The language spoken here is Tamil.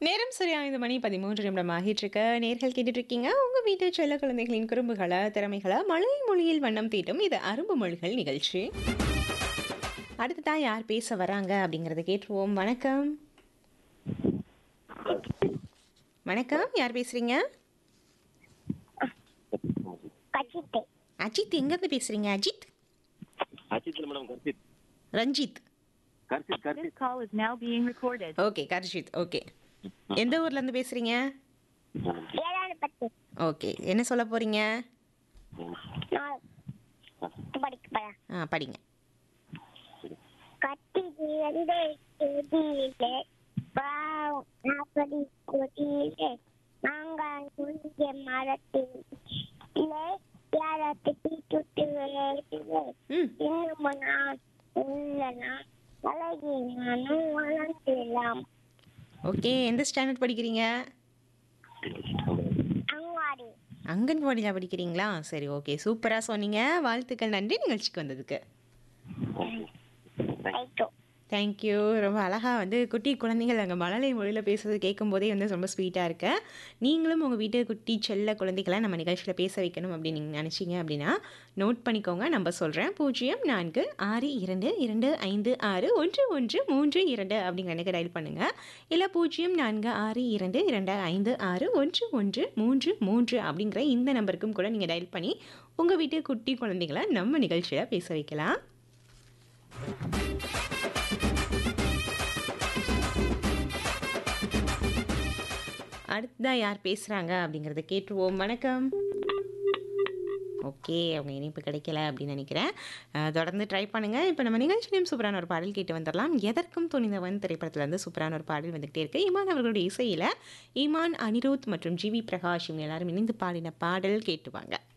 நேரம் சரியா ஐந்து மணி பதிமூன்று நிமிடம் ஆகிட்டு இருக்க நேர்கள் கேட்டுட்டு இருக்கீங்க உங்க வீட்டு செல்ல குழந்தைகளின் குறும்புகளை திறமைகளை மழை மொழியில் வண்ணம் தீட்டும் இது அரும்பு மொழிகள் நிகழ்ச்சி அடுத்ததா யார் பேச வராங்க அப்படிங்கறத கேட்டுருவோம் வணக்கம் வணக்கம் யார் பேசுறீங்க கச்சிட்டு அஜித் எங்கேருந்து பேசுறீங்க அஜித் அச்சித்ல madam Karshith Ranjith Karshith Karshith This call is now being recorded. Okay Karshith okay எந்த ஊர்ல இருந்து பேசுறீங்க ஏழாவது பத்து ஓகே என்ன சொல்ல போறீங்க நான் படிக்க போறேன் ஆ படிங்க கட்டி இருந்து கொடியிலே பாவம் நாற்பது கொடியிலே நாங்கள் குளிய மரத்திலே யாரத்து தீட்டுட்டு விளையாடுவே ம் இன்னும் நான் உள்ளனா அழகி நானும் வளர்ந்துலாம் ஓகே எந்த ஸ்டாண்டர்ட் படிக்கிறீங்க அங்காடி அங்கன்வாடியில் படிக்கிறீங்களா சரி ஓகே சூப்பராக சொன்னீங்க வாழ்த்துக்கள் நன்றி நிகழ்ச்சிக்கு வந்ததுக்கு ரைட்டோ தேங்க்யூ ரொம்ப அழகாக வந்து குட்டி குழந்தைகள் அங்கே மழலை மொழியில் பேசுறது கேட்கும்போதே வந்து ரொம்ப ஸ்வீட்டாக இருக்கு நீங்களும் உங்கள் வீட்டு குட்டி செல்ல குழந்தைகளை நம்ம நிகழ்ச்சியில் பேச வைக்கணும் அப்படின்னு நீங்கள் நினச்சிங்க அப்படின்னா நோட் பண்ணிக்கோங்க நம்பர் சொல்கிறேன் பூஜ்ஜியம் நான்கு ஆறு இரண்டு இரண்டு ஐந்து ஆறு ஒன்று ஒன்று மூன்று இரண்டு அப்படிங்கிற எனக்கு டயல் பண்ணுங்கள் இல்லை பூஜ்ஜியம் நான்கு ஆறு இரண்டு இரண்டு ஐந்து ஆறு ஒன்று ஒன்று மூன்று மூன்று அப்படிங்கிற இந்த நம்பருக்கும் கூட நீங்கள் டயல் பண்ணி உங்கள் வீட்டு குட்டி குழந்தைகளை நம்ம நிகழ்ச்சியில் பேச வைக்கலாம் அடுத்ததா யார் பேசுகிறாங்க அப்படிங்கிறத கேட்டுருவோம் வணக்கம் ஓகே அவங்க இனிப்பு கிடைக்கல அப்படின்னு நினைக்கிறேன் அஹ், தொடர்ந்து ட்ரை பண்ணுங்கள் இப்போ நம்ம நிகழ்ச்சியிலையும் சூப்பரான ஒரு பாடல் கேட்டு வந்துடலாம் எதற்கும் துணிந்தவன் திரைப்படத்துல இருந்து சூப்பரான ஒரு பாடல் வந்துகிட்டே இருக்கு ஈமான் அவர்களுடைய இசையில் ஈமான் அனிருத் மற்றும் ஜிவி பிரகாஷ் இவங்க எல்லாரும் இணைந்து பாடின பாடல் கேட்டுவாங்க